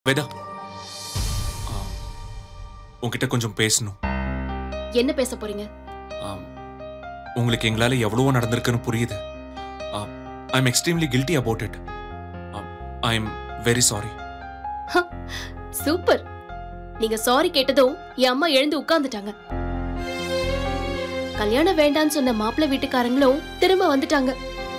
வேதா ஆ, உன்கிட்ட கொஞ்சம் பேசணும் என்ன பேச போறீங்க ஆம், உங்களுக்கு எங்களால எவ்வளவோ நடந்திருக்குன்னு புரியுது I am extremely guilty about it I am very sorry super நீங்க சாரி கேட்டதும் என் அம்மா எழுந்து உட்கார்ந்துட்டாங்க கல்யாணம் வேண்டான்னு சொன்ன மாப்பிள்ளை வீட்டுக்காரங்களும் திரும்ப வந்துட்டாங்க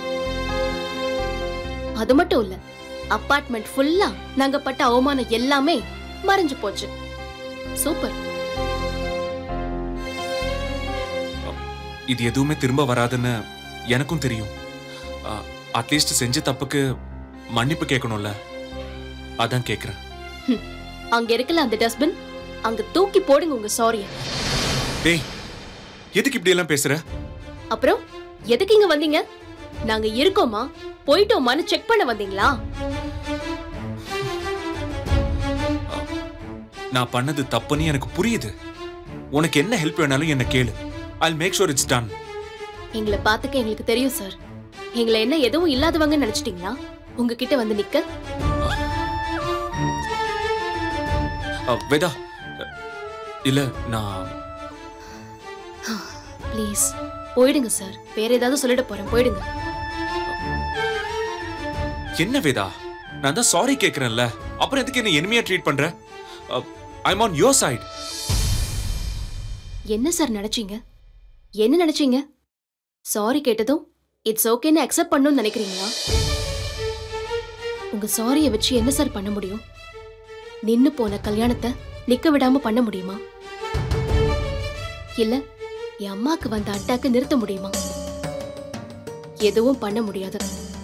அது மட்டும் இல்ல அபார்ட்மெண்ட் ஃபுல்லா நாங்க பட்ட அவமானம் எல்லாமே மறைஞ்சு போச்சு சூப்பர் இது எதுவுமே திரும்ப வராதுன்னு எனக்கும் தெரியும் அட்லீஸ்ட் செஞ்ச தப்புக்கு மன்னிப்பு கேட்கணும்ல அதான் கேக்குறேன் அங்க இருக்கல அந்த டஸ்ட்பின் அங்க தூக்கி போடுங்க உங்க சாரிய டேய் எதுக்கு இப்படி எல்லாம் பேசுற அப்புறம் எதுக்கு இங்க வந்தீங்க நாங்க இருக்கோமா போயிட்டோமான்னு செக் பண்ண வந்தீங்களா நான் பண்ணது தப்புன்னு எனக்கு புரியுது உனக்கு என்ன ஹெல்ப் வேணாலும் என்ன கேளு I make sure it's done எங்களை பாத்துக்க எங்களுக்கு தெரியும் சார் எங்களை என்ன எதுவும் இல்லாதவங்க நினைச்சிட்டீங்களா உங்ககிட்ட வந்து நிக்க வேதா இல்ல நான் ப்ளீஸ் போயிடுங்க சார் வேற ஏதாவது சொல்லிட போறேன் போயிடுங்க என்ன வேதா நான் தான் சாரி கேக்குறேன்ல அப்புறம் எதுக்கு என்ன எனிமையா ட்ரீட் பண்ற ஐ ஆன் யோர் சைடு என்ன சார் நினைச்சீங்க என்ன நினைச்சீங்க சாரி கேட்டதும் இட்ஸ் ஓகேன்னு அக்செப்ட் பண்ணணும்னு நினைக்கிறீங்களா உங்க சாரியை வச்சு என்ன சார் பண்ண முடியும் நின்னு போன கல்யாணத்தை நிக்க விடாம பண்ண முடியுமா இல்ல என் அம்மாக்கு வந்த அட்டாக்க நிறுத்த முடியுமா எதுவும் பண்ண முடியாது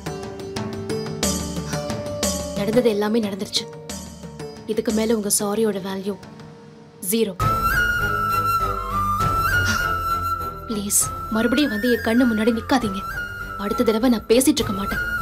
நடந்தது எல்லாமே நடந்துருச்சு இதுக்கு மேல உங்க சாரியோட வேல்யூ ஜீரோ ப்ளீஸ் மறுபடியும் வந்து என் கண்ணு முன்னாடி நிக்காதீங்க அடுத்த தடவை நான் பேசிட்டு இருக்க மாட்டேன்